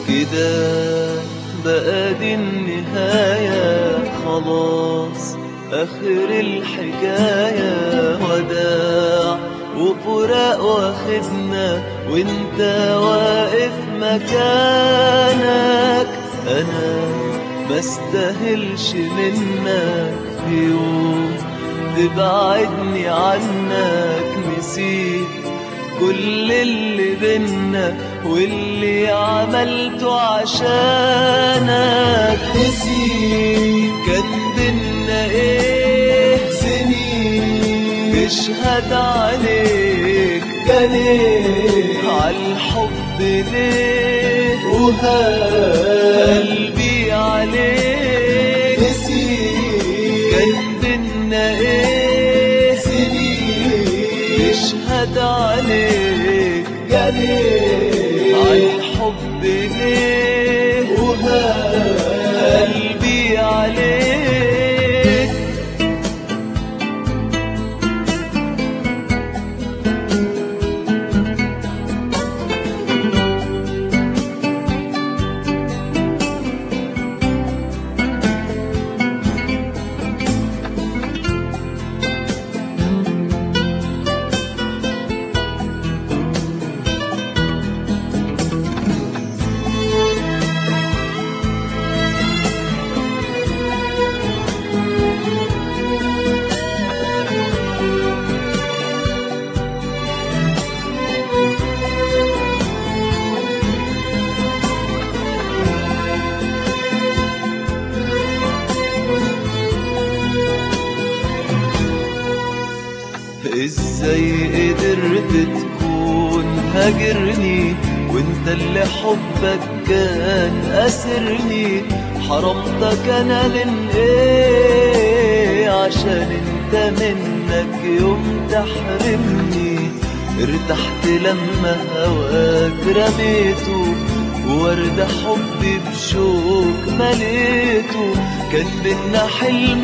كده بقى دي النهاية خلاص آخر الحكاية وداع وفراق واخدنا وانت واقف مكانك انا ما استاهلش منك في يوم تبعدني عنك نسيت كل اللي بينا واللي عملته عشانك نسيت كان بينا ايه سنين تشهد عليك كان ايه عالحب ليه وقلبي عليك نسيت كان بينا ايه سنين يشهد عليك جريح عالحب ليه وقلبي عليك ازاي قدرت تكون هاجرني وانت اللي حبك كان اسرني حرمتك انا من ايه عشان انت منك يوم تحرمني ارتحت لما هواك رميته وورد حبي بشوك مليته كان بينا حلم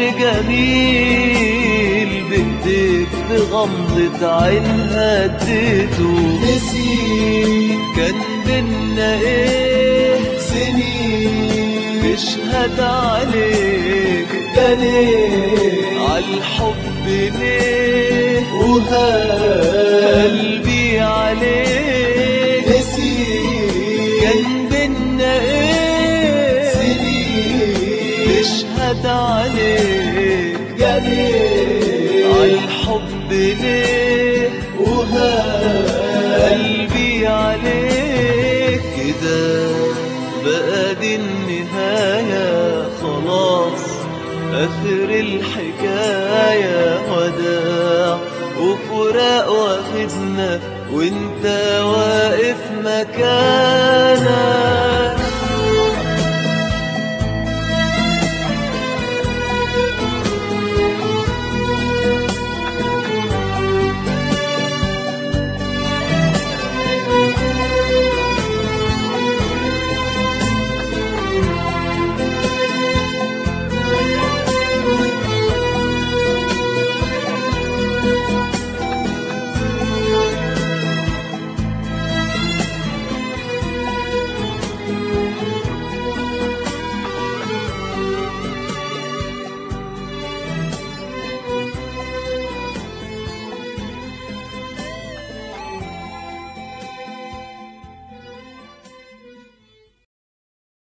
جميل بايديك بغمضة عين هديته نسيت كان بينا ايه سنين تشهد عليك ده ليه عالحب ليه وقلبي عليك نسيت كان بينا ايه سنين تشهد عليك جريح عالحب ليه وقلبي عليك كده بقى دي النهاية خلاص آخر الحكاية وداع وفراق واخدنا وانت واقف مكانك